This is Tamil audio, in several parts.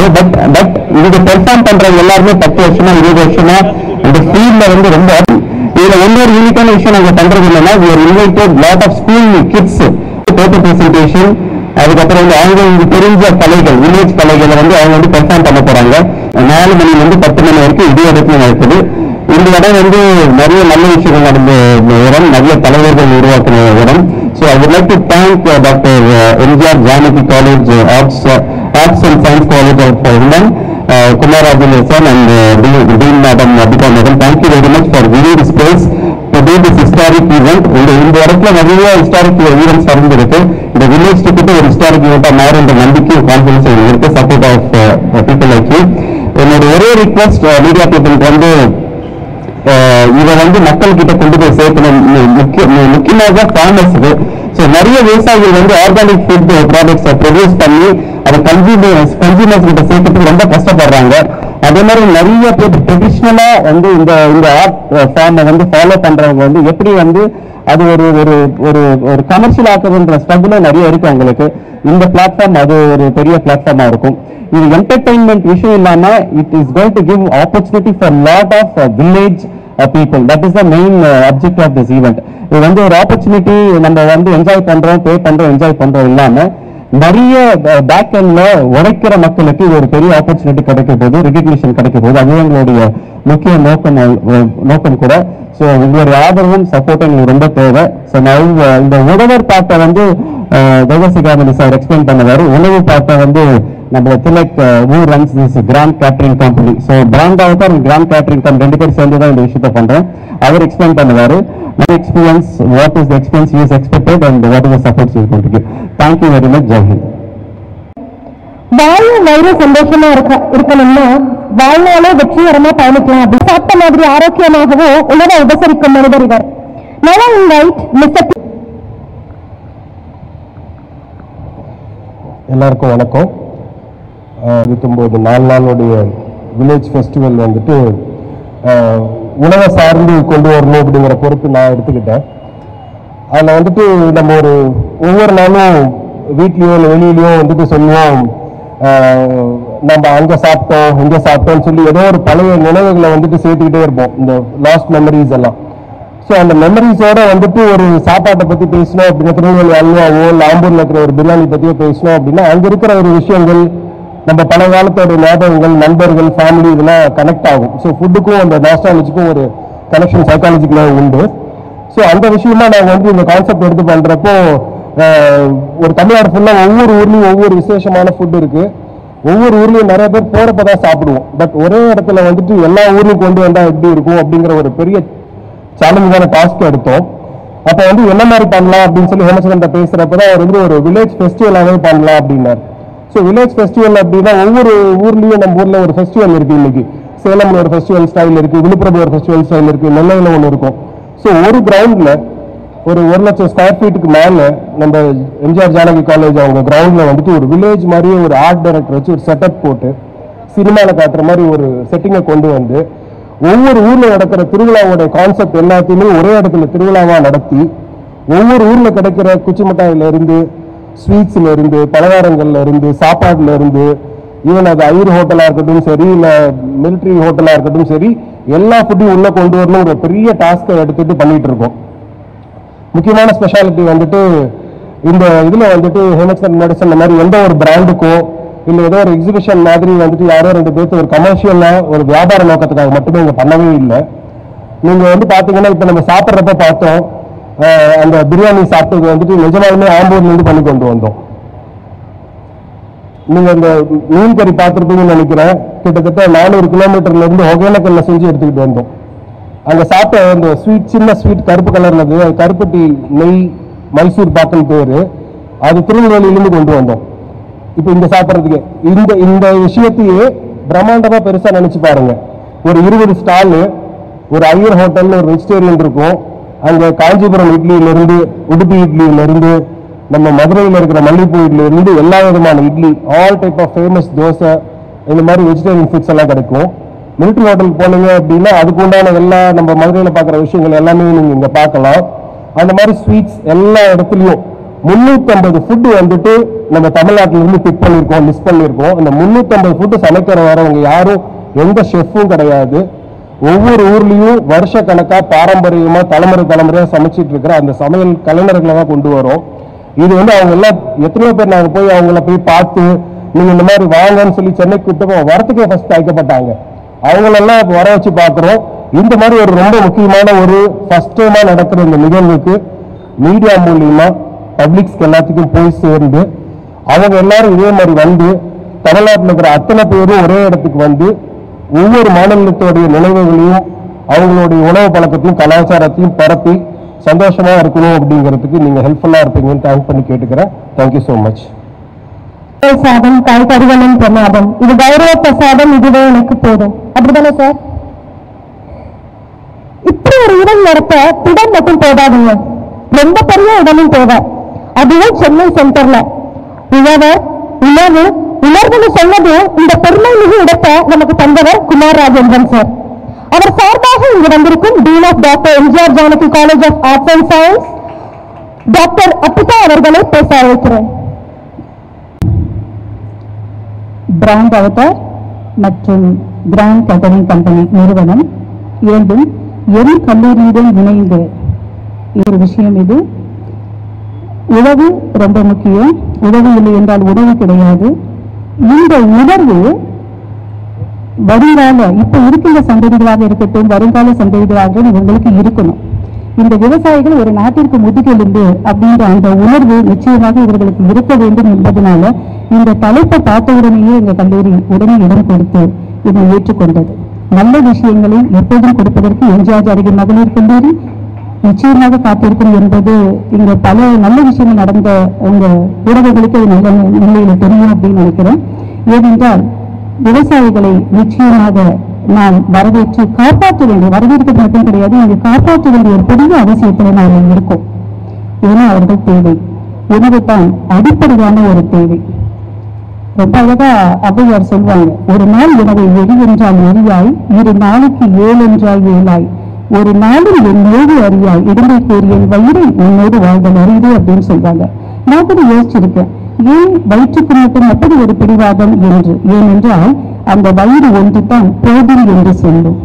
கிடையாது பட் பட் இது பெர்ஃபார்ம் பண்றவங்க எல்லாருமே பத்து வருஷமா இருபது வருஷமா இந்த ஃபீல்ட்ல வந்து ரொம்ப இதுல இன்னொரு யூனிக்கான விஷயம் நாங்க பண்றது என்னன்னா we are invited lot of school kids paper presentation அதுக்கப்புறம் வந்து அவங்க இங்க தெரிஞ்ச கலைகள் வில்லேஜ் கலைகளை வந்து அவங்க வந்து பெர்ஃபார்ம் பண்ண போறாங்க நாலு மணில இருந்து பத்து மணி வரைக்கும் இதே இடத்துல நடக்குது இந்த இடம் வந்து நிறைய நல்ல விஷயங்கள் நடந்த இடம் நிறைய தலைவர்கள் உருவாக்கின இடம் so I would like to thank doctor MGR Janaki college arts arts and science college of women Kumarajan sir and dean madam Abika madam thank you very much for விவிங் space to do this historic event இந்த இந்த இடத்துல நிறைய ஹிஸ்டாரிக் ஈவெண்ட்ஸ் நடந்திருக்கு இந்த வில்லேஜ் கிட்ட ஒரு ஹிஸ்டாரிக் ஈவெண்ட்டா மாறுன்ற நம்பிக்கை கான்ஃபிடன்ஸ் இருக்கு support of people like you என்னோட ஒரே ரிக்வஸ்ட் மீடியா பீப்புளுக்கு வந்து அஹ் இதை வந்து மக்கள் கிட்ட கொண்டு போய் சேர்க்கணும் மு- முக்கிய மு- முக்கியமாக ஃபார்மர்ஸுக்கு ஸோ நிறைய விவசாயிகள் வந்து ஆர்கானிக் ஃபுட் ப்ராடக்ட்ஸை ப்ரொடியூஸ் பண்ணி அதை கன்சியூமர்ஸ் கன்சியூமர்ஸ் கிட்ட சேர்க்கறதுக்கு ரொம்ப கஷ்டப்படுறாங்க அதே மாதிரி நிறைய பேர் ட்ரெடிஷ்னலா வந்து இந்த இந்த ஆர்ட் ஃபார்மை வந்து ஃபாலோ பண்றவங்க வந்து எப்படி வந்து அது ஒரு ஒரு ஒரு ஒரு கமர்ஷியல் ஆக்குறதுன்ற ஸ்ட்ரகிளும் நிறைய இருக்கு அவங்களுக்கு இந்த பிளாட்ஃபார்ம் அது ஒரு பெரிய பிளாட்ஃபார்மா இருக்கும் இது என்டர்டைன்மெண்ட் விஷயம் இல்லாம it is going to give opportunity for lot of village people that is the main object of this event இது வந்து ஒரு ஆப்பர்ச்சுனிட்டி நம்ம வந்து என்ஜாய் பண்றோம் பே பண்றோம் என்ஜாய் பண்றோம் இல்லாம நிறைய பேக் எண்ட்ல உழைக்கிற மக்களுக்கு இது ஒரு பெரிய ஆப்பர்ச்சுனிட்டி கிடைக்க போகுது ரெகக்னிஷன் கிடைக்க போகுது அது எங்களுடைய முக்கிய நோக்கம் அஹ், நோக்கம் கூட ஸோ உங்களுடைய ஆதரவும் சப்போர்ட்டும் எங்களுக்கு ரொம்ப தேவை ஸோ நான் இந்த உழவர் பாட்டை வந்து தேவசிகாமணி சார் எக்ஸ்பிளைன் பண்ணுவாரு உணவு பாட்டை வந்து நம்ம Thilak uh runs this Grand Catering Company so Brand Avatar Grand Catering Company ரெண்டு பேரும் சேர்ந்து தான் இந்த விஷயத்த பண்றேன் அவர் எக்ஸ்பிளைன் பண்ணுவாரு my experience what is the expense he is expected and what is the support he is going to give thank you very much jai hind வாழ்வு வயிறு சந்தோஷமா இருக்க இருக்கணும்னா வாழ்நாளே வெற்றிகரமா பயணிக்கலாம் அப்படி சாப்பிட்ட மாதிரி ஆரோக்கியமாகவோ உணவை உபசரிக்கும் மனிதர் இவர் Now I invite Mr. P. எல்லாருக்கும் வணக்கம் இருபத்தொம்போது நாலு நாளுடைய வில்லேஜ் ஃபெஸ்டிவல் வந்துட்டு ஆஹ், உணவை சார்ந்து கொண்டு வரணும் அப்படிங்கிற பொறுப்பு நான் எடுத்துக்கிட்டேன் அதில் வந்துட்டு நம்ம ஒரு ஒவ்வொரு நாளும் வீட்லேயோ இல்லை வெளியிலையோ வந்துட்டு சொல்லுவோம் ஆஹ், நம்ம அங்கே சாப்பிட்டோம் இங்கே சாப்பிட்டோம்னு சொல்லி ஏதோ ஒரு பழைய நினைவுகளை வந்துட்டு சேர்த்துக்கிட்டே இருப்போம் இந்த லாஸ்ட் மெமரிஸ் எல்லாம் ஸோ அந்த மெமரிஸோட வந்துட்டு ஒரு சாப்பாட்டை பற்றி பேசணும் அப்படின்னா திருநெல்வேலி அல்வாவோ இல்லை ஆம்பூரில் இருக்கிற ஒரு பிரியாணி பற்றியோ பேசணும் அப்படின்னா அங்கே இருக்கிற ஒரு விஷயங்கள் நம்ம பல காலத்தோட ஞாபகங்கள் நண்பர்கள் ஃபேமிலி இதெல்லாம் கனெக்ட் ஆகும் ஸோ ஃபுட்டுக்கும் அந்த நாஸ்டாலஜிக்கும் ஒரு கனெக்ஷன் சைக்காலஜிக்கலாக உண்டு ஸோ அந்த விஷயமா நாங்கள் வந்து இந்த கான்செப்ட் எடுத்து பண்ணுறப்போ ஒரு தமிழ்நாடு ஃபுல்லாக ஒவ்வொரு ஊர்லேயும் ஒவ்வொரு விசேஷமான ஃபுட் இருக்குது ஒவ்வொரு ஊர்லேயும் நிறைய பேர் போகிறப்ப தான் சாப்பிடுவோம் பட் ஒரே இடத்துல வந்துட்டு எல்லா ஊர்லையும் கொண்டு வந்தால் எப்படி இருக்கும் அப்படிங்கிற ஒரு பெரிய சேலஞ்சான டாஸ்க் எடுத்தோம் அப்போ வந்து என்ன மாதிரி பண்ணலாம் அப்படின்னு சொல்லி ஹேமச்சந்திரன் பேசுகிறப்ப தான் அவர் வந்து ஒரு வில்லேஜ் ஃபெஸ்டிவலாகவே பண்ணலாம் அப்படின்னார் ஸோ வில்லேஜ் ஃபெஸ்டிவல் அப்படின்னா ஒவ்வொரு ஊர்லேயும் நம்ம ஊரில் ஒரு ஃபெஸ்டிவல் இருக்குது இன்னைக்கு சேலம்ல ஒரு ஃபெஸ்டிவல் ஸ்டைல் இருக்குது விழுப்புரம் ஒரு ஃபெஸ்டிவல் ஸ்டைல் இருக்குது நெல்லையில் ஒன்று இருக்கும் ஸோ ஒரு கிரவுண்டில் ஒரு ஒரு லட்சம் ஸ்கொயர் ஃபீட்டுக்கு மேலே நம்ம எம்ஜிஆர் ஜானகி காலேஜ் அவங்க கிரவுண்டில் வந்துட்டு ஒரு வில்லேஜ் மாதிரியே ஒரு ஆர்ட் டைரக்டர் வச்சு ஒரு செட்டப் போட்டு சினிமாவில் காட்டுற மாதிரி ஒரு செட்டிங்கை கொண்டு வந்து ஒவ்வொரு ஊர்ல நடக்கிற திருவிழாவோட கான்செப்ட் எல்லாத்தையுமே ஒரே இடத்துல திருவிழாவா நடத்தி ஒவ்வொரு ஊர்ல கிடைக்கிற குச்சி மிட்டாயில இருந்து ஸ்வீட்ஸ்ல இருந்து பலகாரங்கள்ல இருந்து சாப்பாடுல இருந்து ஈவன் அது ஐயர் ஹோட்டலா இருக்கட்டும் சரி இல்ல மிலிட்ரி ஹோட்டலா இருக்கட்டும் சரி எல்லா ஃபுட்டையும் உள்ள கொண்டு வரணும் ஒரு பெரிய டாஸ்கை எடுத்துட்டு பண்ணிட்டு இருக்கோம் முக்கியமான ஸ்பெஷாலிட்டி வந்துட்டு இந்த இதுல வந்துட்டு ஹேமச்சந்திரன் முன்னாடி சொன்ன மாதிரி எந்த ஒரு பிராண்டுக்கோ இல்ல ஏதோ ஒரு எக்ஸிபிஷன் மாதிரி வந்துட்டு யாரோ ரெண்டு பேர்த்து ஒரு கமர்ஷியலா ஒரு வியாபார நோக்கத்துக்காக மட்டுமே இங்க பண்ணவே இல்லை நீங்க வந்து பாத்தீங்கன்னா இப்ப நம்ம சாப்பிட்றப்ப பார்த்தோம் ஆஹ் அந்த பிரியாணி சாப்பிட்டது வந்துட்டு நிஜமாலுமே ஆம்பூர்ல இருந்து பண்ணி கொண்டு வந்தோம் நீங்க இந்த மீன் கறி பார்த்துருப்பீங்கன்னு நினைக்கிறேன் கிட்டத்தட்ட நானூறு கிலோமீட்டர்ல இருந்து ஒகேனக்கல்ல செஞ்சு எடுத்துக்கிட்டு வந்தோம் அங்க சாப்பிட்ட அந்த ஸ்வீட் சின்ன ஸ்வீட் கருப்பு கலர்ல இருந்தது அது கருப்பட்டி நெய் மைசூர் பாக்குன்னு பேரு அது திருநெல்வேலியிலிருந்து கொண்டு வந்தோம் இப்போ இங்க சாப்பிட்றதுக்கு இந்த இந்த விஷயத்தையே பிரம்மாண்டமா பெருசா நினைச்சு பாருங்க ஒரு இருபது ஸ்டாலு ஒரு ஐயர் ஹோட்டல்னு ஒரு வெஜிடேரியன் இருக்கும் அங்க காஞ்சிபுரம் இட்லியில இருந்து உடுப்பி இட்லியில இருந்து நம்ம மதுரையில் இருக்கிற மல்லிகைப்பூ இட்லியில இருந்து எல்லா விதமான idli all type of famous dosa இந்த மாதிரி வெஜிடேரியன் ஃபுட்ஸ் எல்லாம் கிடைக்கும் மிலிட்ரி ஹோட்டலுக்கு போனீங்க அப்படின்னா அதுக்கு உண்டான எல்லா நம்ம மதுரையில் பார்க்குற விஷயங்கள் எல்லாமே நீங்க இங்க பார்க்கலாம் அந்த மாதிரி ஸ்வீட்ஸ் எல்லா இடத்துலையும் முன்னூத்தி ஃபுட் வந்துட்டு நம்ம தமிழ்நாட்டில இருந்து பிக் பண்ணியிருக்கோம் லிஸ்ட் பண்ணியிருக்கோம் அந்த முன்னூத்தி ஃபுட் சமைக்கிற வரவங்க யாரும் எந்த ஷெஃப்பும் கிடையாது ஒவ்வொரு ஊர்லயும் வருஷ கணக்கா பாரம்பரியமா தலைமுறை தலைமுறையா சமைச்சிட்டு இருக்கிற அந்த சமையல் கலைஞர்களை தான் கொண்டு வரோம் இது வந்து அவங்க எல்லாம் எத்தனையோ பேர் நாங்க போய் அவங்கள போய் பார்த்து நீங்க இந்த மாதிரி வாங்கன்னு சொல்லி சென்னைக்கு கூட்டு வரத்துக்கே ஃபர்ஸ்ட் தயக்கப்பட்டாங்க அவங்களெல்லாம் இப்ப வர வச்சு பார்க்குறோம் இந்த மாதிரி ஒரு ரொம்ப முக்கியமான ஒரு ஃபர்ஸ்ட் டைமா நடக்கிற இந்த நிகழ்வுக்கு மீடியா மூலியமா பப்ளிக்ஸ்க்கு எல்லாத்துக்கும் போய் சேர்ந்து அவங்க எல்லாரும் இதே மாதிரி வந்து தமிழ்நாட்டில் இருக்கிற அத்தனை பேரும் ஒரே இடத்துக்கு வந்து ஒவ்வொரு மாநிலத்தோடைய நினைவுகளையும் அவங்களுடைய உணவு பழக்கத்தையும் கலாச்சாரத்தையும் பரப்பி சந்தோஷமா இருக்கணும் அப்படிங்கிறதுக்கு நீங்க ஹெல்ப்ஃபுல்லா இருப்பீங்கன்னு தேங்க் பண்ணி கேட்டுக்கிறேன் தேங்க்யூ ஸோ மச் சாதம் காய்கறிகளும் பிரமாதம் இது கௌரவ பிரசாதம் இதுவே எனக்கு போதும் அப்படிதானே சார் இப்படி ஒரு இடம் நடத்த இடம் மட்டும் போதாதுங்க ரொம்ப பெரிய இடமும் தேவை அதுவும் சென்னை சென்டர்ல உழவர் உணவு உணர்வுன்னு சொன்னது இந்த பெருமை மிகு இடத்தை நமக்கு தந்தவர் குமார் ராஜேந்திரன் சார் அவர் சார்பாக இங்கு வந்திருக்கும் dean of doctor MGR Janaki college of arts and science doctor Abitha அவர்களை பேச அழைக்கிறேன் பிராண்ட் அவதார் மற்றும் கிராண்ட் கேட்டரிங் கம்பெனி நிறுவனம் இரண்டும் என் கல்லூரியுடன் இணைந்து ஒரு விஷயம் இது உணவு ரொம்ப முக்கியம் உணவு இல்லை என்றால் உணவு கிடையாது இந்த உணர்வு வருங்கால இப்ப இருக்கின்ற சந்ததிகளாக இருக்கட்டும் வருங்கால சந்ததிகளாக உங்களுக்கு இருக்கணும் இந்த விவசாயிகள் ஒரு நாட்டிற்கு முதுகெலும்பு அப்படின்ற அந்த உணர்வு நிச்சயமாக இவர்களுக்கு இருக்க வேண்டும் என்பதனால இந்த தலைப்பை பார்த்த உடனேயே எங்க கல்லூரி உடனே இடம் கொடுத்து இதை ஏற்றுக்கொண்டது நல்ல விஷயங்களை எப்போதும் கொடுப்பதற்கு எம்ஜிஆர் அருகே மகளிர் கல்லூரி நிச்சயமாக காத்திருக்கும் என்பது இங்க பல நல்ல விஷயங்கள் நடந்த இந்த ஊடகங்களுக்கு இது நல்ல நிலையில தெரியும் அப்படின்னு நினைக்கிறேன் ஏனென்றால் விவசாயிகளை நிச்சயமாக நாம் வரவேற்று காப்பாற்ற வேண்டிய வரவேற்பது மட்டும் கிடையாது இங்கு காப்பாற்ற வேண்டிய ஒரு பெரிய அவசியத்துல நாம் இருக்கோம் ஏன்னா அவர்கள் தேவை உணவு தான் அடிப்படையான ஒரு தேவை ரொம்ப அழகா ஔவையார் சொல்வாங்க ஒரு நாள் உணவை எரி என்றால் எரியாய் இரு நாளைக்கு ஏழு என்றால் ஏழாய் ஒரு நாளில் என் ஏழு அறியாய் இடமை கூறிய என் வயிறை உன்னோடு வாழ்தல் அறியுது அப்படின்னு சொல்றாங்க நான் கூட யோசிச்சிருக்கேன் ஏன் வயிற்றுக்கு மட்டும் அப்படி ஒரு பிடிவாதம் என்று ஏனென்றால் அந்த வயிறு ஒன்று தான் போதும் என்று சொல்லும்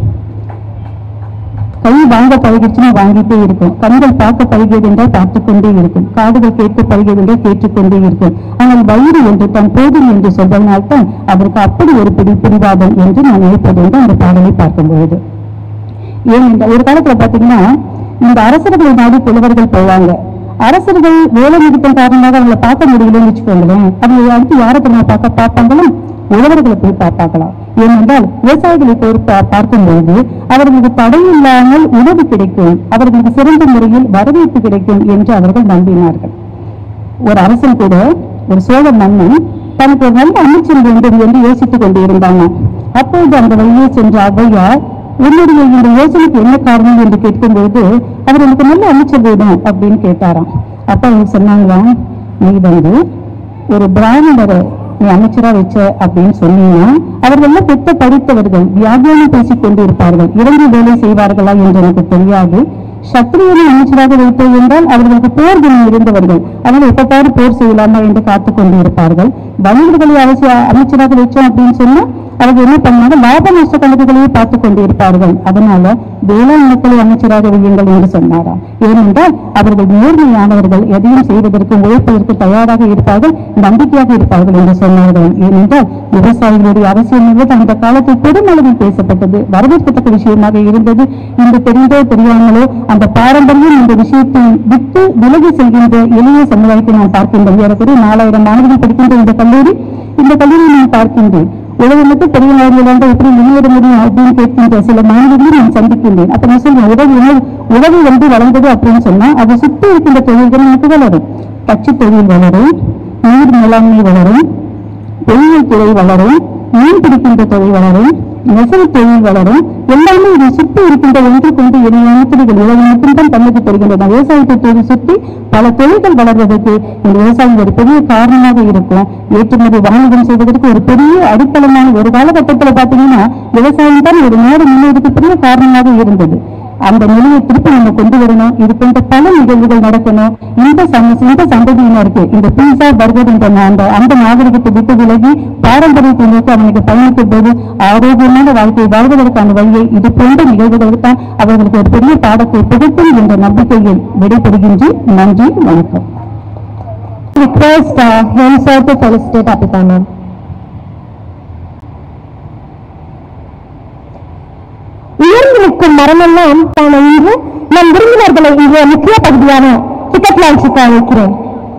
கை வாங்க பழகிடுச்சுன்னா வாங்கிட்டே இருக்கும் கண்கள் பார்க்க பழகியது என்றால் பார்த்துக் கொண்டே இருக்கும் காதுகள் கேட்க பழகியது என்றால் கேட்டுக்கொண்டே இருக்கும் ஆனால் வயிறு என்று தன் போதும் என்று சொல்வதனால்தான் அதற்கு அப்படி ஒரு பிடி பிடிவாதம் என்று நான் நினைப்பது என்று அந்த பாடலை பார்க்கும்பொழுது ஏனென்றால் ஒரு காலத்துல பாத்தீங்கன்னா இந்த அரசர்களை நாடி புலவர்கள் போவாங்க அரசர்கள் வேலை நிறுத்தம் காரணமாக அவங்களை பார்க்க முடியலன்னு வச்சுக்கோங்களேன் அவங்க அடுத்து யாரை நம்ம பார்க்க பார்ப்பாங்களும் உழவர்களை போய் பார்ப்பாங்களாம் ஏனென்றால் விவசாயிகளை போய் பா- பார்க்கும்போது அவர்களுக்கு தடை இல்லாமல் உணவு கிடைக்கும் அவர்களுக்கு சிறந்த முறையில் வரவேற்பு கிடைக்கும் என்று அவர்கள் நம்பினார்கள் ஒரு அரசன் கூட ஒரு சோழ மன்னன் தனக்கு ஒரு நல்ல அமைச்சர் வேண்டும் என்று யோசித்துக் கொண்டிருந்தாங்க அப்பொழுது அந்த வழியே சென்ற ஔவையார் உன்னுடைய இந்த யோசனைக்கு என்ன காரணம் என்று கேட்கும்போது அவர் எனக்கு நல்ல அமைச்சர் வேணும் அப்படின்னு கேட்டாராம் அப்ப அவங்க சொன்னாங்களாம் நீ வந்து ஒரு பிராமணரை நீ அமைச்சரா வச்ச அப்படின்னு சொன்னீங்கன்னா அவர்கள் எல்லாம் பெத்த படித்தவர்கள் வியாபாரம் பேசிக் கொண்டு இருப்பார்கள் இறங்கி வேலை செய்வார்களா என்று எனக்கு தெரியாது சத்திரியனை அமைச்சராக வைத்தோம் என்றால் அவர்களுக்கு போர் குணம் இருந்தவர்கள் அதனால் எப்ப பாரு போர் செய்யலாமா என்று காத்துக் கொண்டு இருப்பார்கள் வணிகர்களை அவசிய அமைச்சராக வச்சோம் அப்படின்னு சொன்னா அவங்க என்ன பண்ணாங்க லாப நஷ்ட கணக்குகளையே பார்த்துக் கொண்டு இருப்பார்கள் அதனால வேளாண் மக்களை அமைச்சராக வையுங்கள் என்று சொன்னாராம் ஏனென்றால் அவர்கள் நேர்மையானவர்கள் எதையும் செய்வதற்கு உழைப்பதற்கு தயாராக இருப்பார்கள் நம்பிக்கையாக இருப்பார்கள் என்று சொன்னார்கள் ஏனென்றால் விவசாயிகளுடைய அவசியம் என்பது அந்த காலத்தில் பெருமளவில் பேசப்பட்டது வரவேற்கத்தக்க விஷயமாக இருந்தது இன்று தெரிந்தோ தெரியாமலோ அந்த பாரம்பரியம் இந்த விஷயத்தை விட்டு விலகி செல்கின்ற எளிய சமுதாயத்தை நான் பார்க்கின்றேன் ஏறக்குறைய நாலாயிரம் மாணவர்கள் படிக்கின்ற இந்த கல்லூரி இந்த கல்லூரியை நான் பார்க்கின்றேன் உலகம் மட்டும் பெரிய மாணவர்களாக எப்படி முன்னேற முடியும் அப்படின்னு கேட்கின்ற சில மாணவர்களையும் நான் சந்திக்கின்றேன் அப்ப நான் சொல்றேன் உறவு உணவு உறவு வந்து வளர்ந்தது அப்படின்னு சொன்னா அதை சுற்றி இருக்கின்ற தொழில்கள் நமக்கு வளரும் கட்சி தொழில் வளரும் நீர் மேலாண்மை வளரும் பொறியியல் துறை வளரும் மீன் பிடிக்கின்ற தொழில் வளரும் நெசவு தொழில் வளரும் எல்லாமே இதை சுற்றி இருக்கின்ற ஒன்று கொண்டு இணையான துறைகள் உலகம் மட்டும்தான் கண்ணுக்கு தெரிகின்றன விவசாயத்தை தொழில் சுற்றி பல தொழில்கள் வளர்வதற்கு இந்த விவசாயம் ஒரு பெரிய காரணமாக இருக்கும் ஏற்றுமதி வாணிகம் செய்வதற்கு ஒரு பெரிய அடித்தளமான ஒரு காலகட்டத்தில் பார்த்தீங்கன்னா விவசாயம் தான் ஒரு நாடு முன்னேறதுக்கு பெரிய காரணமாக இருந்தது அந்த நிலையை திருப்பி நம்ம கொண்டு வரணும் இது போன்ற பல நிகழ்வுகள் நடக்கணும் இந்த சம இந்த சந்ததியினருக்கு இந்த பீஸா பர்கர் என்ற அந்த அந்த நாகரிகத்தை விட்டு விலகி பாரம்பரியத்தை நோக்கி அவனுக்கு பயணிக்கும் போது ஆரோக்கியமான வாழ்க்கையை வாழ்வதற்கான வழியை இது போன்ற நிகழ்வுகள் தான் அவர்களுக்கு ஒரு பெரிய பாடத்தை புகுத்தும் என்ற நம்பிக்கையில் விடைபெறுகின்றேன் நன்றி வணக்கம் request hmm sir to felicitate Abitha ma'am உயர்ந்து நிற்கும் மரமெல்லாம் தான இன்று நம் விருந்தினர்களை இங்கே முக்கிய பகுதியான டிக்கெட் லான்ச்சுக்கு அழைக்கிறேன்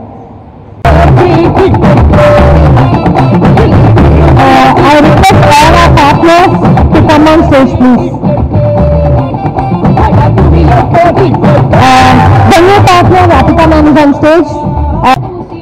Uh, I request all our partners to come on stage, please. Uh, the new partner, Rapika ma'am is on stage. Uh,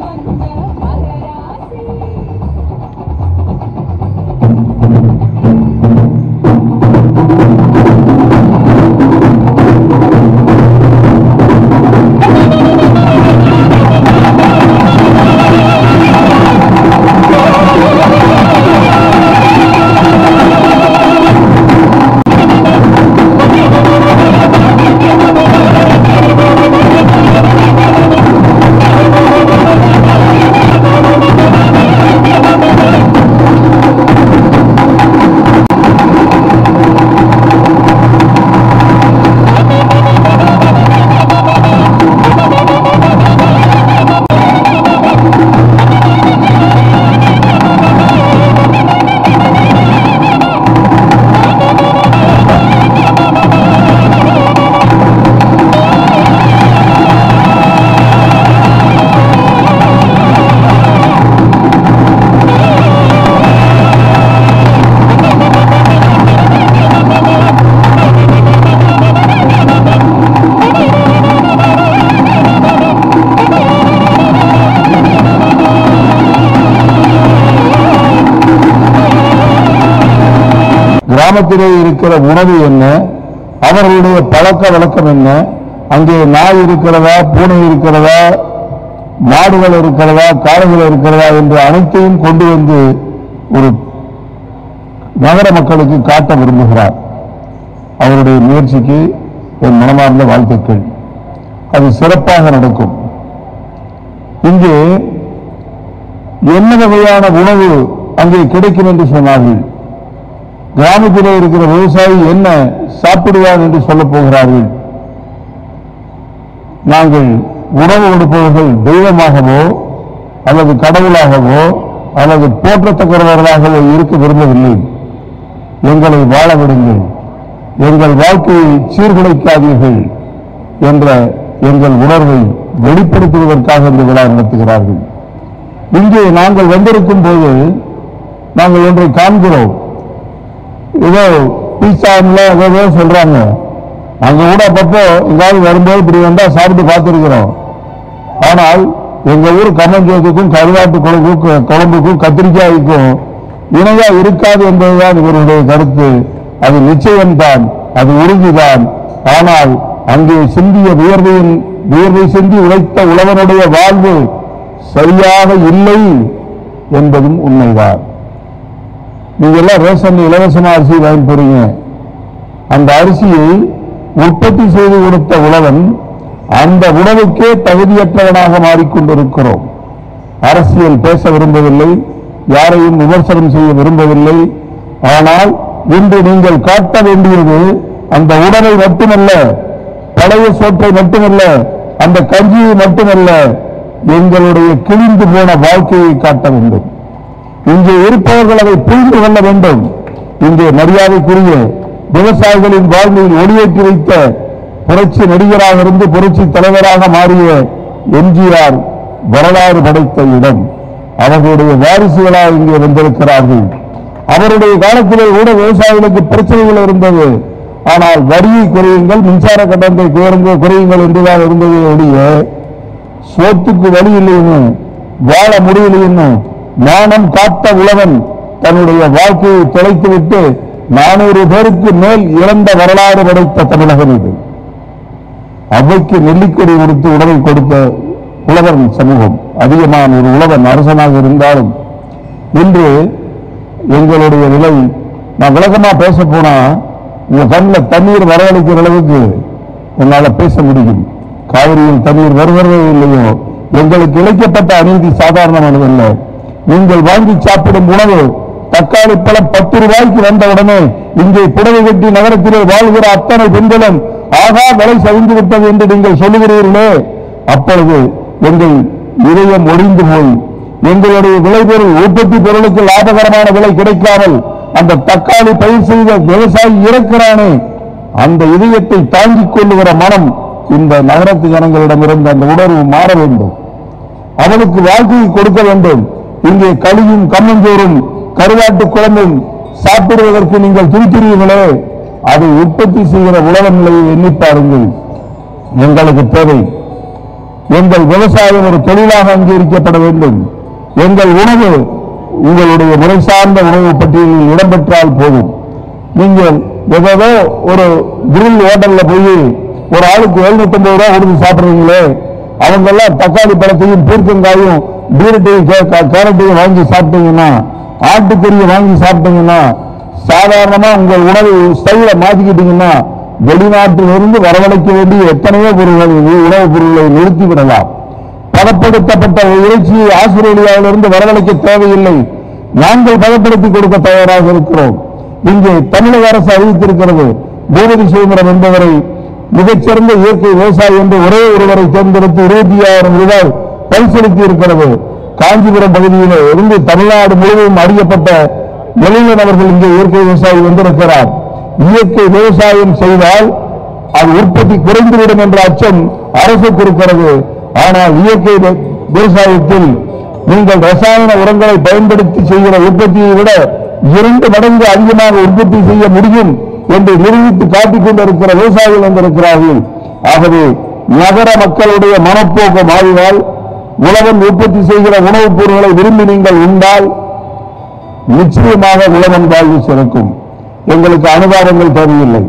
கிராமத்திலே இருக்கிற உணவு என்ன அவர்களுடைய பழக்க வழக்கம் என்ன அங்கே நாய் இருக்கிறதா பூனை இருக்கிறதா மாடுகள் இருக்கிறதா காளைகள் இருக்கிறதா என்று அனைத்தையும் கொண்டு வந்து ஒரு நகர மக்களுக்கு காட்ட விரும்புகிறார் அவருடைய முயற்சிக்கு என் மனமார்ந்த வாழ்த்துக்கள் அது சிறப்பாக நடக்கும் இங்கே என்ன வகையான உணவு அங்கே கிடைக்கும் என்று சொன்னார்கள் கிராமத்திலே இருக்கிற விவசாயி என்ன சாப்பிடுவார் என்று சொல்லப் போகிறார்கள் நாங்கள் உணவு கொடுப்பவர்கள் தெய்வமாகவோ அல்லது கடவுளாகவோ அல்லது போற்றத்தக்கவர்களாகவோ இருக்க விரும்பவில்லை எங்களை வாழ விடுங்கள் எங்கள் வாழ்க்கையை சீர்குலைக்காதீர்கள் என்ற எங்கள் உணர்வை வெளிப்படுத்துவதற்காக இந்த விழா நடத்துகிறார்கள் இங்கே நாங்கள் வந்திருக்கும் போது நாங்கள் ஒன்றை காண்கிறோம் ஏதோ பீஸான்ல ஏதோ சொல்றாங்க அங்க கூட அப்பப்போ எங்காவது வரும்போது இப்படி வந்தா சாப்பிட்டு பார்த்திருக்கிறோம் ஆனால் எங்க ஊர் கம்மஞ்சோத்துக்கும் கருவாட்டு குழம்புக்கும் குழம்புக்கும் கத்திரிக்காய்க்கும் இணையா இருக்காது என்பதுதான் இவருடைய கருத்து அது நிச்சயம்தான் அது உறுதிதான் ஆனால் அங்கே சிந்திய வியர்வையின் வியர்வை சிந்தி உழைத்த உழவனுடைய வாழ்வு சரியாக இல்லை என்பதும் உண்மைதான் நீங்க எல்லாம் ரேஷன் இலவசமா அரிசி வாங்கி போறீங்க அந்த அரிசியை உற்பத்தி செய்து கொடுத்த உழவன் அந்த உணவுக்கே தகுதியற்றவனாக மாறிக்கொண்டிருக்கிறோம் அரசியல் பேச விரும்பவில்லை யாரையும் விமர்சனம் செய்ய விரும்பவில்லை ஆனால் இன்று நீங்கள் காட்ட வேண்டியது அந்த உணவை மட்டுமல்ல பழைய சோற்றை மட்டுமல்ல அந்த கஞ்சியை மட்டுமல்ல எங்களுடைய கிழிந்து போன வாழ்க்கையை காட்ட வேண்டும் இங்கே இருப்பவர்கள் அதை புரிந்து கொள்ள வேண்டும் இங்கே மரியாதைக்குரிய விவசாயிகளின் வாழ்வில் ஒளியேற்றி வைத்த புரட்சி நடிகராக இருந்து புரட்சி தலைவராக மாறிய எம்ஜிஆர் வரலாறு படைத்த இடம் அவர்களுடைய வாரிசுகளாக இங்கே வந்திருக்கிறார்கள் அவருடைய காலத்திலே கூட விவசாயிகளுக்கு பிரச்சனைகள் இருந்தது ஆனால் வரியை குறையுங்கள் மின்சார கட்டணத்தை குறைங்க குறையுங்கள் என்றுதான் இருந்தது ஒழிய சோத்துக்கு வழி இல்லைன்னு வாழ முடியலைன்னு மானம் காத்த உழவன் தன்னுடைய வாழ்க்கையை தொலைத்துவிட்டு நானூறு பேருக்கு மேல் இறந்த வரலாறு படைத்த தமிழகம் இது அவைக்கு நெல்லிக்கொடி கொடுத்து உணவை கொடுத்த உழவர் சமூகம் அதிகமான ஒரு உழவன் அரசனாக இருந்தாலும் இன்று எங்களுடைய நிலை நான் விளக்கமா பேச போனா உங்க கண்ணில் தண்ணீர் வரவழைக்கிற அளவுக்கு உன்னால பேச முடியும் காவிரியில் தண்ணீர் வருவதோ இல்லையோ எங்களுக்கு இழைக்கப்பட்ட அநீதி சாதாரணமானதல்ல நீங்கள் வாங்கி சாப்பிடும் உணவு தக்காளி பழம் பத்து ரூபாய்க்கு வந்த உடனே இங்கே புடவை கட்டி நகரத்திலே வாழ்கிற அத்தனை பெண்களும் ஆகா விலை சரிந்து விட்டது என்று நீங்கள் சொல்லுகிறீர்களே அப்பொழுது எங்கள் இதயம் ஒழிந்து போய் எங்களுடைய விளைபொருள் உற்பத்தி பொருளுக்கு லாபகரமான விலை கிடைக்காமல் அந்த தக்காளி பயிர் செய்த விவசாயி இறக்கிறானே அந்த இதயத்தை தாங்கிக் கொள்ளுகிற மனம் இந்த நகரத்து ஜனங்களிடமிருந்து அந்த உணர்வு மாற வேண்டும் அவனுக்கு வாழ்க்கையை கொடுக்க வேண்டும் இங்கே களியும் கம்மஞ்சோறும் கருவாட்டு குழம்பும் சாப்பிடுவதற்கு நீங்கள் துடிக்கிறீர்களே அதை உற்பத்தி செய்கிற உலக நிலையை எண்ணி பாருங்கள் எங்களுக்கு தேவை எங்கள் விவசாயம் ஒரு தொழிலாக அங்கீகரிக்கப்பட வேண்டும் எங்கள் உணவு உங்களுடைய முறை சார்ந்த உணவு பட்டியலில் இடம்பெற்றால் போதும் நீங்கள் ஏதோ ஒரு கிரில் ஹோட்டல்ல போய் ஒரு ஆளுக்கு எழுநூத்தி ஐம்பது ரூபாய் கொடுத்து சாப்பிடுறீங்களே அவங்க எல்லாம் தக்காளி பழத்தையும் பீர்க்கங்காயும் பீரட்டையும் கே- கே- கேரட்டையும் வாங்கி சாப்பிட்டீங்கன்னா ஆட்டுக்கறியை வாங்கி சாப்பிட்டீங்கன்னா சாதாரணமா உங்கள் உணவு ஸ்டைல மாத்திக்கிட்டீங்கன்னா வெளிநாட்டிலிருந்து வரவழைக்க வேண்டிய எத்தனையோ பொருள்கள் உணவுப் பொருட்களை நிறுத்தி விடலாம் பதப்படுத்தப்பட்ட இறைச்சியை ஆஸ்திரேலியாவிலிருந்து வரவழைக்க தேவையில்லை நாங்கள் பதப்படுத்தி கொடுக்க தயாராக இருக்கிறோம் இங்கே தமிழக அரசு அறிவித்திருக்கிறது பூபதி சுதந்திரம் என்பவரை மிகச்சிறந்த இயற்கை விவசாயி என்று ஒரே ஒருவரை தேர்ந்தெடுத்து இருபத்தி ஆயிரம் ரூபாய் பரிசீலித்து இருக்கிறது காஞ்சிபுரம் பகுதியில் இருந்து தமிழ்நாடு முழுவதும் அறியப்பட்ட எழிலன் அவர்கள் இங்கே இயற்கை விவசாயி வந்திருக்கிறார் இயற்கை விவசாயம் செய்தால் அது உற்பத்தி குறைந்துவிடும் என்ற அச்சம் அரசுக்கு இருக்கிறது ஆனால் இயற்கை வி- விவசாயத்தில் நீங்கள் ரசாயன உரங்களை பயன்படுத்தி செய்கிற உற்பத்தியை விட இரண்டு மடங்கு அதிகமாக உற்பத்தி செய்ய முடியும் என்று நிரூபித்து காட்டிக் கொண்டிருக்கிற விவசாயிகள் வந்திருக்கிறார்கள் ஆகவே நகர மக்களுடைய மனப்போக்கு மாறினால் உழவன் உற்பத்தி செய்கிற உணவுப் பொருட்களை விரும்பி நீங்கள் உண்டால் நிச்சயமாக உழவன் வாழ்வு சிறக்கும் எங்களுக்கு அனுதாபங்கள் தேவையில்லை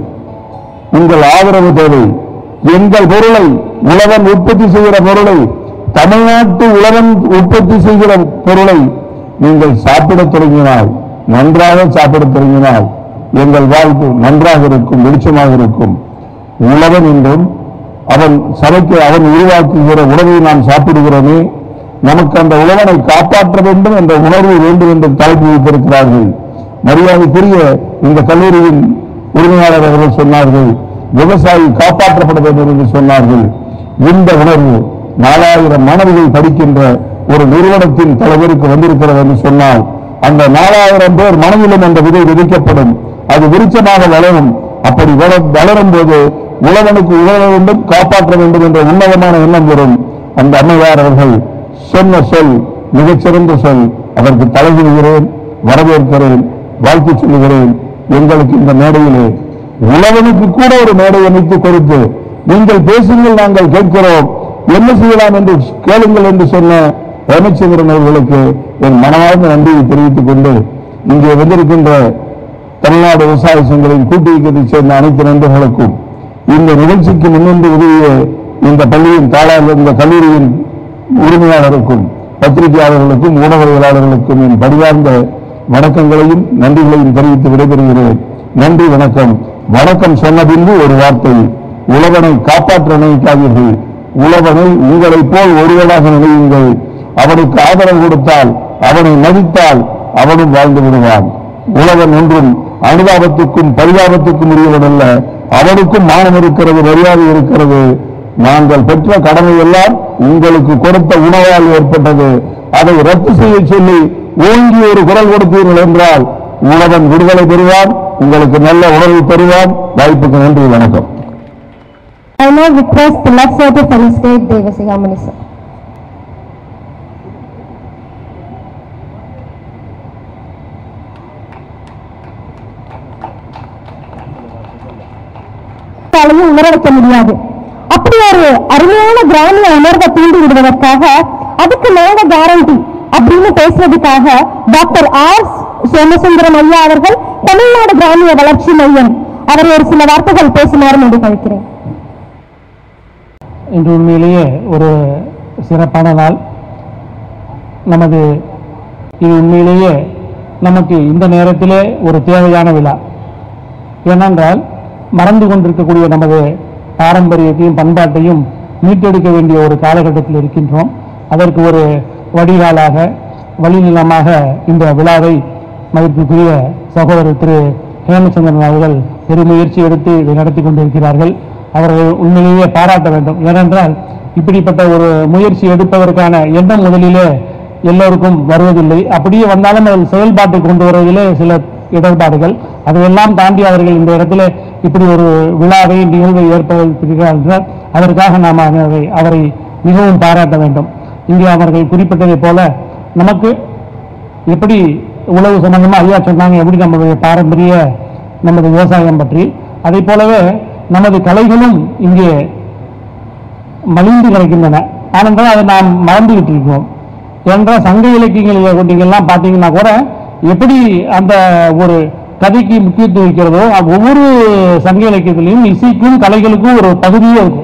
உங்கள் ஆதரவு தேவை எங்கள் பொருளை உழவன் உற்பத்தி செய்கிற பொருளை தமிழ்நாட்டு உழவன் உற்பத்தி செய்கிற பொருளை நீங்கள் சாப்பிடத் தொடங்கினால் நன்றாக சாப்பிடத் தொடங்கினால் எங்கள் வாழ்வு நன்றாக இருக்கும் வெளிச்சமாக இருக்கும் உழவன் என்றும் அவன் சமைக்க அவன் உருவாக்குகிற உணவை நாம் சாப்பிடுகிறோமே நமக்கு அந்த உழவனை காப்பாற்ற வேண்டும் என்ற உணர்வு வேண்டும் என்று தலைப்பு வைத்திருக்கிறார்கள் மரியாதைக்குரிய இந்த கல்லூரியின் உரிமையாளர் அவர்கள் சொன்னார்கள் விவசாயி காப்பாற்றப்பட வேண்டும் என்று சொன்னார்கள் இந்த உணர்வு நாலாயிரம் மாணவிகள் படிக்கின்ற ஒரு நிறுவனத்தின் தலைவருக்கு வந்திருக்கிறது என்று சொன்னால் அந்த நாலாயிரம் பேர் மனதிலும் அந்த விதை விதைக்கப்படும் அது விருட்சமாக வளரும் அப்படி வள- வளரும் போது உழவனுக்கு உழவ வேண்டும் காப்பாற்ற வேண்டும் என்ற உன்னதமான எண்ணம் வரும் அந்த அம்மையார் அவர்கள் சொன்ன சொல் மிகச்சிறந்த சொல் அதற்கு தலைவிடுகிறேன் வரவேற்கிறேன் வாழ்த்து சொல்லுகிறேன் எங்களுக்கு இந்த மேடையிலே உழவனுக்கு கூட ஒரு மேடை அமைத்து கொடுத்து நீங்கள் பேசுங்கள் நாங்கள் கேட்கிறோம் என்ன செய்யலாம் என்று கேளுங்கள் என்று சொன்ன ரமச்சந்திரன் அவர்களுக்கு என் மனமார்ந்த நன்றியை தெரிவித்துக் கொண்டு இங்கே வந்திருக்கின்ற தமிழ்நாடு விவசாய சங்கங்களின் கூட்டு இயக்கத்தைச் சேர்ந்த அனைத்து நண்பர்களுக்கும் இந்த நிகழ்ச்சிக்கு முன்னின்று உதவிய இந்த பள்ளியின் தாளாளர் இந்த கல்லூரியின் உரிமையாளருக்கும் பத்திரிகையாளர்களுக்கும் ஊடகவியலாளர்களுக்கும் என் பணிவார்ந்த வணக்கங்களையும் நன்றிகளையும் தெரிவித்து விடைபெறுகிறேன் நன்றி வணக்கம் வணக்கம் சொன்ன பின்பு ஒரு வார்த்தை உழவனை காப்பாற்ற நினைக்காதீர்கள் உழவனை உங்களைப் போல் ஒருவனாக நினையுங்கள் அவனுக்கு ஆதரவு கொடுத்தால் அவனை மதித்தால் அவனும் வாழ்ந்து விடுவான் உழவன் ஒன்றும் அனுதாபத்துக்கும் பரிதாபத்துக்கும் உரியவன் அல்ல அவனுக்கும் மானம் இருக்கிறது மரியாதை இருக்கிறது நாங்கள் பெற்ற கடமை எல்லாம் உங்களுக்கு கொடுத்த உணவால் ஏற்பட்டது அதை ரத்து செய்ய சொல்லி ஓங்கி ஒரு குரல் கொடுத்தீர்கள் என்றால் உழவன் விடுதலை பெறுவான் உங்களுக்கு நல்ல உணவை பெறுவான் வாய்ப்புக்கு நன்றி வணக்கம் I now request the lecturer to felicitate Devasigamani sir. யாராலையும் உணர வைக்க முடியாது அப்படி ஒரு அருமையான கிராமிய உணர்வை தூண்டி விடுவதற்காக அதுக்கு நாங்க கேரண்டி அப்படின்னு பேசுறதுக்காக டாக்டர் ஆர் சோமசுந்தரம் ஐயா அவர்கள் தமிழ்நாடு கிராமிய வளர்ச்சி மையம் அவர் ஒரு சில வார்த்தைகள் பேசுமாறு வேண்டி கழிக்கிறேன் இன்று உண்மையிலேயே ஒரு சிறப்பான நாள் நமது இது உண்மையிலேயே நமக்கு இந்த நேரத்திலே ஒரு தேவையான விழா ஏனென்றால் மறந்து கொண்டிருக்கக்கூடிய நமது பாரம்பரியத்தையும் பண்பாட்டையும் மீட்டெடுக்க வேண்டிய ஒரு காலகட்டத்தில் இருக்கின்றோம் அதற்கு ஒரு வடிகாலாக வழிநிலமாக இந்த விழாவை மதிப்புக்குரிய சகோதரர் திரு ஹேமச்சந்திரன் அவர்கள் பெருமுயற்சி எடுத்து இதை நடத்தி கொண்டிருக்கிறார்கள் அவர்கள் உண்மையிலேயே பாராட்ட வேண்டும் ஏனென்றால் இப்படிப்பட்ட ஒரு முயற்சி எடுப்பதற்கான எண்ணம் முதலிலே எல்லோருக்கும் வருவதில்லை அப்படியே வந்தாலும் அதில் செயல்பாட்டை கொண்டு வருவதிலே சில இடர்பாடுகள் அதையெல்லாம் தாண்டி அவர்கள் இந்த இடத்துல இப்படி ஒரு விழாவை நிகழ்வை ஏற்படுத்துகிறார்கள் என்றால் அதற்காக நாம் அவரை அவரை மிகவும் பாராட்ட வேண்டும் இங்கே அவர்கள் குறிப்பிட்டதைப் போல நமக்கு எப்படி உழவு சம்பந்தமா ஐயா சொன்னாங்க எப்படி நம்முடைய பாரம்பரிய நமது விவசாயம் பற்றி அதே போலவே நமது கலைகளும் இங்கே மலிந்து கிடக்கின்றன ஆனந்தால் அதை நாம் மறந்துகிட்டு இருக்கோம் என்றால் சங்க இலக்கியங்களை நீங்கள்லாம் பார்த்தீங்கன்னா கூட எப்படி அந்த ஒரு கதைக்கு முக்கியத்துவம் வைக்கிறதோ அது ஒவ்வொரு சங்க இலக்கியத்திலையும் இசைக்கும் கலைகளுக்கும் ஒரு பகுதியே இருக்கும்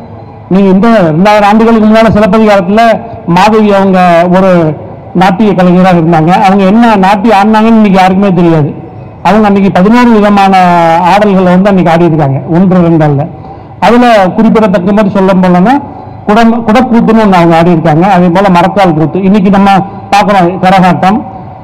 நீங்க இந்த ரெண்டாயிரம் ஆண்டுகளுக்கு முன்னால சிலப்பதிகாரத்துல மாதவி அவங்க ஒரு நாட்டிய கலைஞராக இருந்தாங்க அவங்க என்ன நாட்டியம் ஆடினாங்கன்னு இன்னைக்கு யாருக்குமே தெரியாது அவங்க அன்னைக்கு பதினோரு விதமான ஆடல்களை வந்து அன்னைக்கு ஆடி இருக்காங்க ஒன்று ரெண்டு அல்ல அதுல குறிப்பிடத்தக்க மாதிரி சொல்ல போனோம்னா குடம் குடக்கூத்துன்னு ஒன்று அவங்க ஆடி இருக்காங்க அதே போல மரக்கால் கூத்து இன்னைக்கு நம்ம பார்க்குறோம் கரகாட்டம்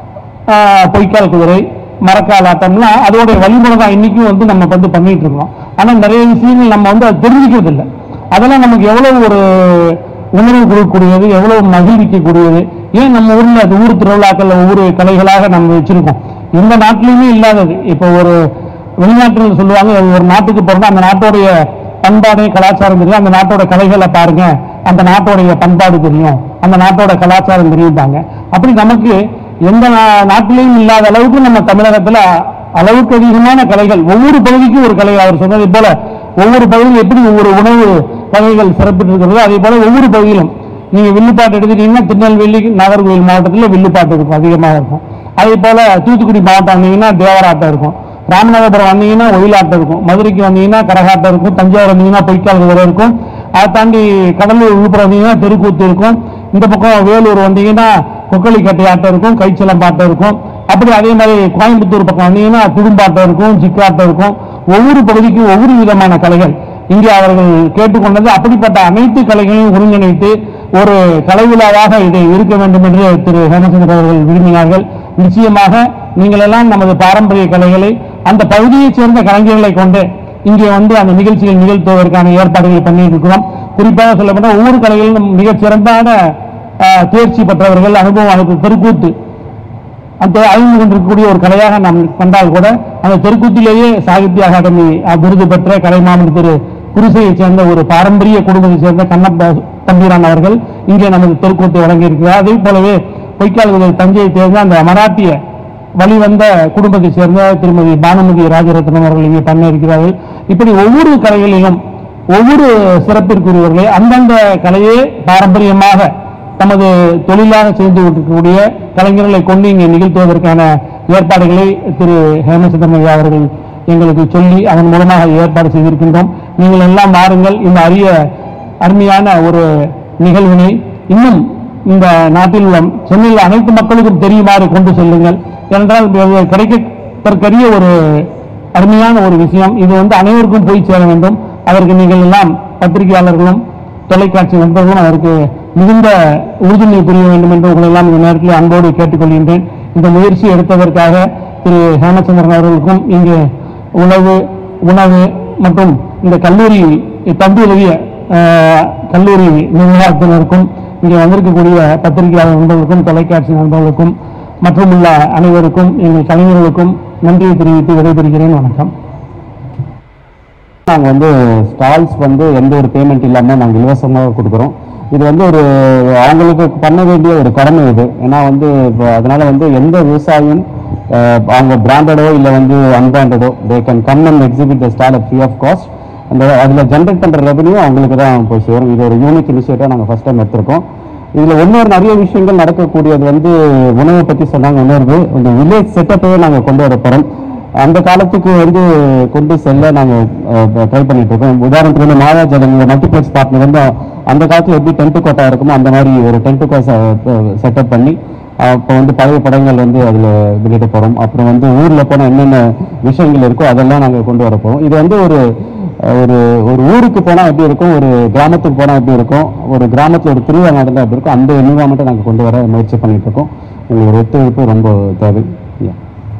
ஆஹ், பொய்க்கால் குதிரை மரக்கால் ஆட்டம்லாம் அதோடைய வழிமுறை தான் இன்னைக்கும் வந்து நம்ம வந்து பண்ணிட்டு இருக்கோம் ஆனா நிறைய விஷயங்கள் நம்ம வந்து அது தெரிஞ்சுக்கிறது இல்லை அதெல்லாம் நமக்கு எவ்வளவு ஒரு உணர்வு கொடுக்கக்கூடியது எவ்வளவு மகிழ்விக்கக்கூடியது ஏன் நம்ம ஊர்ல அது ஊர் திருவிழாக்கள் ஒவ்வொரு கலைகளாக நம்ம வச்சிருக்கோம் எந்த நாட்டிலையுமே இல்லாதது இப்போ ஒரு வெளிநாட்டில் சொல்லுவாங்க ஒரு நாட்டுக்கு பிறந்தா அந்த நாட்டோடைய பண்பாடு கலாச்சாரம் தெரியும் அந்த நாட்டோட கலைகளை பாருங்க அந்த நாட்டோடைய பண்பாடு தெரியும் அந்த நாட்டோட கலாச்சாரம் தெரியும்பாங்க அப்படி நமக்கு எந்த நா- நாட்டிலையும் இல்லாத அளவுக்கு நம்ம தமிழகத்துல அளவுக்கு அதிகமான கலைகள் ஒவ்வொரு பகுதிக்கும் ஒரு கலை அவர் சொன்னதை போல ஒவ்வொரு பகுதியும் எப்படி ஒவ்வொரு உணவு வகைகள் சிறப்பிட்டு இருக்கிறதோ அதே போல ஒவ்வொரு பகுதியிலும் நீங்க வில்லுப்பாட்டு எடுத்துட்டீங்கன்னா திருநெல்வேலி நாகர்கோவில் மாவட்டத்தில் வில்லுப்பாட்டு இருக்கும் அதிகமாக இருக்கும் அதே போல தூத்துக்குடி மாவட்டம் வந்தீங்கன்னா தேவராட்டம் இருக்கும் ராமநாதபுரம் வந்தீங்கன்னா ஒயிலாட்டம் இருக்கும் மதுரைக்கு வந்தீங்கன்னா கரகாட்டம் இருக்கும் தஞ்சாவூர் வந்தீங்கன்னா பொய்க்கால் குதிரை இருக்கும் அதை தாண்டி கடலூர் விழுப்புரம் வந்தீங்கன்னா தெருக்கூத்து இருக்கும் இந்த பக்கம் வேலூர் வந்தீங்கன்னா கொக்கலி கட்டையாட்டம் இருக்கும் கைச்சிலம்பாட்டம் இருக்கும் அப்படி அதே மாதிரி கோயம்புத்தூர் பக்கம் வந்தீங்கன்னா குடும்பாட்டம் இருக்கும் ஜிக்காட்டம் இருக்கும் ஒவ்வொரு பகுதிக்கும் ஒவ்வொரு விதமான கலைகள் இங்கே அவர்கள் கேட்டுக்கொண்டது அப்படிப்பட்ட அனைத்து கலைகளையும் ஒருங்கிணைத்து ஒரு கலை விழாவாக இதை இருக்க வேண்டும் என்று திரு ஹேமச்சந்திரன் அவர்கள் விரும்பினார்கள் நிச்சயமாக நீங்கள் எல்லாம் நமது பாரம்பரிய கலைகளை அந்த பகுதியைச் சேர்ந்த கலைஞர்களை கொண்டு இங்கே வந்து அந்த நிகழ்ச்சியை நிகழ்த்துவதற்கான ஏற்பாடுகளை பண்ணி இருக்கிறோம் குறிப்பாக சொல்லப்போனால் ஒவ்வொரு கலைகளிலும் மிகச் சிறந்தான ஆஹ், தேர்ச்சி பெற்றவர்கள் அனுபவம் அதுக்கு தெருக்கூத்து அந்த ஆய்வு கொண்டிருக்கக்கூடிய ஒரு கலையாக நாம் கண்டால் கூட அந்த தெருக்கூத்திலேயே சாகித்ய அகாடமி அஹ், விருது பெற்ற கலைமாமன் திரு குருசையைச் சேர்ந்த ஒரு பாரம்பரிய குடும்பத்தைச் சேர்ந்த கண்ணப்ப தம்பிரான் அவர்கள் இங்கே நமது தெருக்கூத்தை வழங்கியிருக்கிறார் அதே போலவே பொய்க்கால் குதிரை தஞ்சையைச் சேர்ந்த அந்த மராட்டிய வழிவந்த குடும்பத்தைச் சேர்ந்த திருமதி பானுமதி ராஜரத்னம் அவர்கள் இங்கே பண்ண இருக்கிறார்கள் இப்படி ஒவ்வொரு கலைகளிலும் ஒவ்வொரு சிறப்பிற்குரியவர்களை அந்தந்த கலையே பாரம்பரியமாக தமது தொழிலாக செய்து கொண்டிருக்கக்கூடிய கலைஞர்களை கொண்டு இங்கே நிகழ்த்துவதற்கான ஏற்பாடுகளை திரு ஹேமச்சந்திரன் ஐயா அவர்கள் எங்களுக்கு சொல்லி அதன் மூலமாக ஏற்பாடு செய்திருக்கின்றோம் நீங்கள் எல்லாம் வாருங்கள் இந்த அரிய அருமையான ஒரு நிகழ்வினை இன்னும் இந்த நாட்டில் உள்ள சென்னையில் அனைத்து மக்களுக்கும் தெரியுமாறு கொண்டு செல்லுங்கள் என்றால் இது கிடைக்கற்கரிய ஒரு அருமையான ஒரு விஷயம் இது வந்து அனைவருக்கும் போய் சேர வேண்டும் அதற்கு நீங்கள் எல்லாம் பத்திரிகையாளர்களும் தொலைக்காட்சி நண்பர்களும் அதற்கு மிகுந்த உறுதுணை புரிய வேண்டும் என்று உங்களை எல்லாம் இந்த நேரத்தில் அன்போடு கேட்டுக்கொள்கின்றேன் இந்த முயற்சி எடுத்ததற்காக திரு ஹேமச்சந்திரன் அவர்களுக்கும் இங்கே உணவு உணவு மற்றும் இந்த கல்லூரி தந்துதவிய அஹ், கல்லூரி நிர்வாகத்தினருக்கும் இங்கே வந்திருக்கக்கூடிய பத்திரிகையாளர் நண்பர்களுக்கும் தொலைக்காட்சி நண்பர்களுக்கும் மற்றும் உள்ள அனைவருக்கும் எங்கள் கலைஞர்களுக்கும் நன்றியை தெரிவித்து விடைபெறுகிறேன் வணக்கம் நாங்கள் வந்து ஸ்டால்ஸ் வந்து எந்த ஒரு பேமெண்ட் இல்லாமல் நாங்கள் இலவசமாக கொடுக்குறோம் இது வந்து ஒரு அவங்களுக்கு பண்ண வேண்டிய ஒரு கடமை இது ஏன்னா வந்து இப்போ அதனால வந்து எந்த விவசாயியும் அஹ், அவங்க பிராண்டடோ இல்லை வந்து அன்பிராண்டடோ they can come and exhibit the stall free of cost அந்த அதில் ஜென்ரேட் பண்ணுற ரெவன்யூ அவங்களுக்கு தான் போய் சேரும் இது ஒரு யூனிக் இனிஷியேட்டாக நாங்கள் ஃபஸ்ட் டைம் எடுத்திருக்கோம் இதில் இன்னொரு நிறைய விஷயங்கள் நடக்கக்கூடியது வந்து உணவை பற்றி சொன்னாங்க உணர்வு இந்த வில்லேஜ் செட்டப்பே நாங்கள் கொண்டு வர போகிறோம் அந்த காலத்துக்கு வந்து கொண்டு செல்ல நாங்கள் ட்ரை பண்ணிட்டு இருக்கோம் உதாரணத்துக்கு வந்து மாயாஜலம் மல்டிப்ளெக்ஸ் பார்ட்னர் வந்து அந்த காலத்தில் எப்படி டென்ட் கோட்டா இருக்குமோ அந்த மாதிரி ஒரு டென்ட் கோட்டா செட்டப் பண்ணி அப்போ வந்து பழைய படங்கள் வந்து அதில் வெளியிட போகிறோம் அப்புறம் வந்து ஊரில் போனால் என்னென்ன விஷயங்கள் இருக்கோ அதெல்லாம் நாங்கள் கொண்டு வர போறோம் இது வந்து ஒரு ஒரு ஒரு ஊருக்கு போனால் எப்படி இருக்கும் ஒரு கிராமத்துக்கு போனால் எப்படி இருக்கும் ஒரு கிராமத்தில் ஒரு திருவிழா நடந்தால் எப்படி இருக்கும் அந்த என்விரான்மெண்ட்டை நாங்கள் கொண்டு வர முயற்சி பண்ணிட்டு இருக்கோம் உங்களோட ஒத்துழைப்பு ரொம்ப தேவை Yeah.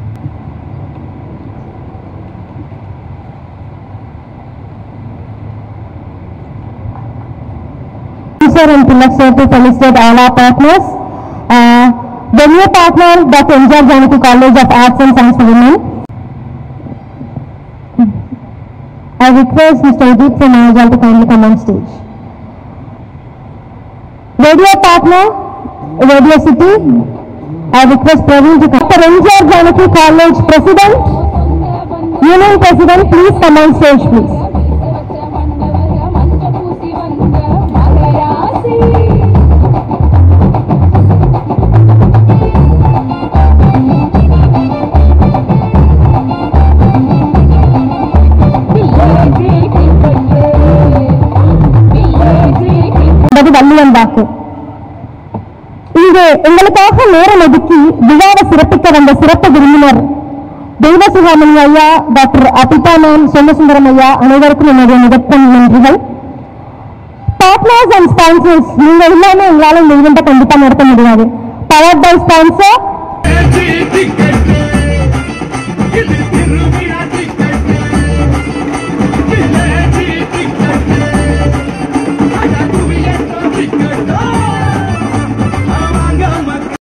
Sir and Tilak sir to felicitate all our partners. Uh, the new partner, Dr. M.J. Janaki College of Arts and Science for Women. I request Mr. Udit from Ayajal to kindly come on stage. Radio partner, Radio City. I request Praveen to come. Dr. M.J. Janaki College President, Union President, please come on stage, please. என்பது வள்ளியம் வாக்கு இங்கு உங்களுக்காக நேரம் ஒதுக்கி விழாவை சிறப்பிக்க வந்த சிறப்பு விருந்தினர் தெய்வசிகாமணி ஐயா டாக்டர் அபிதா மேம் சோமசுந்தரம் ஐயா அனைவருக்கும் என்னுடைய முதற்கண் நன்றிகள் பார்ட்னர்ஸ் அண்ட் ஸ்பான்சர்ஸ் நீங்க இல்லாம எங்களால இந்த ஈவெண்ட்டை கண்டிப்பா நடத்த முடியாது பவர் பை ஸ்பான்சர்